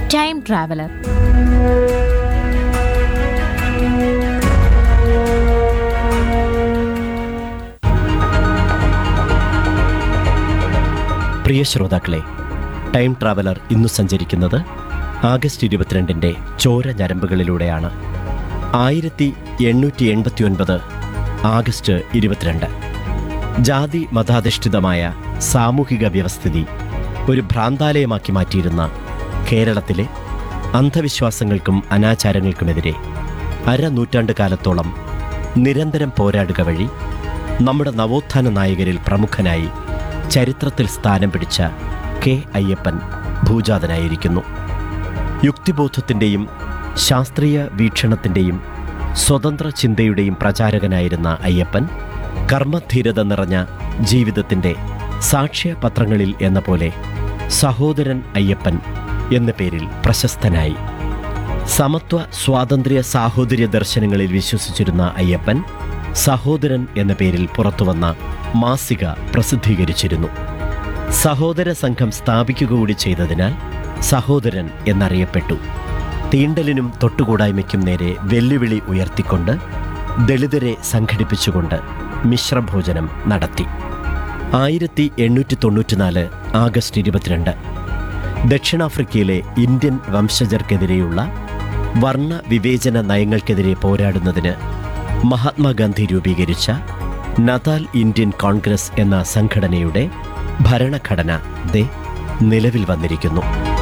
time traveller പ്രിയ ശ്രോതാക്കളെ time traveller ഇന്നു സഞ്ചരിക്കുന്നത് ആഗസ്റ്റ് ഇരുപത്തിരണ്ടിൻ്റെ ചോര ഞരമ്പുകളിലൂടെയാണ് ആയിരത്തി എണ്ണൂറ്റി എൺപത്തി ഒൻപത് ആഗസ്റ്റ് ഇരുപത്തിരണ്ട് ജാതി മതാധിഷ്ഠിതമായ സാമൂഹിക വ്യവസ്ഥിതി ഒരു ഭ്രാന്താലയമാക്കി മാറ്റിയിരുന്ന കേരളത്തിലെ അന്ധവിശ്വാസങ്ങൾക്കും അനാചാരങ്ങൾക്കുമെതിരെ അരനൂറ്റാണ്ട് കാലത്തോളം നിരന്തരം പോരാടുക വഴി നമ്മുടെ നവോത്ഥാന നായകരിൽ പ്രമുഖനായി ചരിത്രത്തിൽ സ്ഥാനം പിടിച്ച കെ അയ്യപ്പൻ ഭൂജാതനായിരിക്കുന്നു യുക്തിബോധത്തിൻ്റെയും ശാസ്ത്രീയ വീക്ഷണത്തിൻ്റെയും സ്വതന്ത്ര ചിന്തയുടെയും പ്രചാരകനായിരുന്ന അയ്യപ്പൻ കർമ്മധീരത നിറഞ്ഞ ജീവിതത്തിൻ്റെ സാക്ഷ്യപത്രങ്ങളിൽ എന്ന പോലെ സഹോദരൻ അയ്യപ്പൻ എന്ന പേരിൽ പ്രശസ്തനായി സമത്വ സ്വാതന്ത്ര്യ സാഹോദര്യ ദർശനങ്ങളിൽ വിശ്വസിച്ചിരുന്ന അയ്യപ്പൻ സഹോദരൻ എന്ന പേരിൽ പുറത്തുവന്ന മാസിക പ്രസിദ്ധീകരിച്ചിരുന്നു സഹോദര സംഘം സ്ഥാപിക്കുക കൂടി ചെയ്തതിനാൽ സഹോദരൻ എന്നറിയപ്പെട്ടു തീണ്ടലിനും തൊട്ടുകൂടായ്മയ്ക്കും നേരെ വെല്ലുവിളി ഉയർത്തിക്കൊണ്ട് ദളിതരെ സംഘടിപ്പിച്ചുകൊണ്ട് മിശ്രഭോജനം നടത്തി ആയിരത്തി എണ്ണൂറ്റി തൊണ്ണൂറ്റിനാല് ആഗസ്റ്റ് ഇരുപത്തിരണ്ട് ദക്ഷിണാഫ്രിക്കയിലെ ഇന്ത്യൻ വംശജർക്കെതിരെയുള്ള വർണ്ണ വിവേചന നയങ്ങൾക്കെതിരെ പോരാടുന്നതിന് മഹാത്മാഗാന്ധി രൂപീകരിച്ച നദാൽ ഇന്ത്യൻ കോൺഗ്രസ് എന്ന സംഘടനയുടെ ഭരണഘടന ദേ നിലവിൽ വന്നിരിക്കുന്നു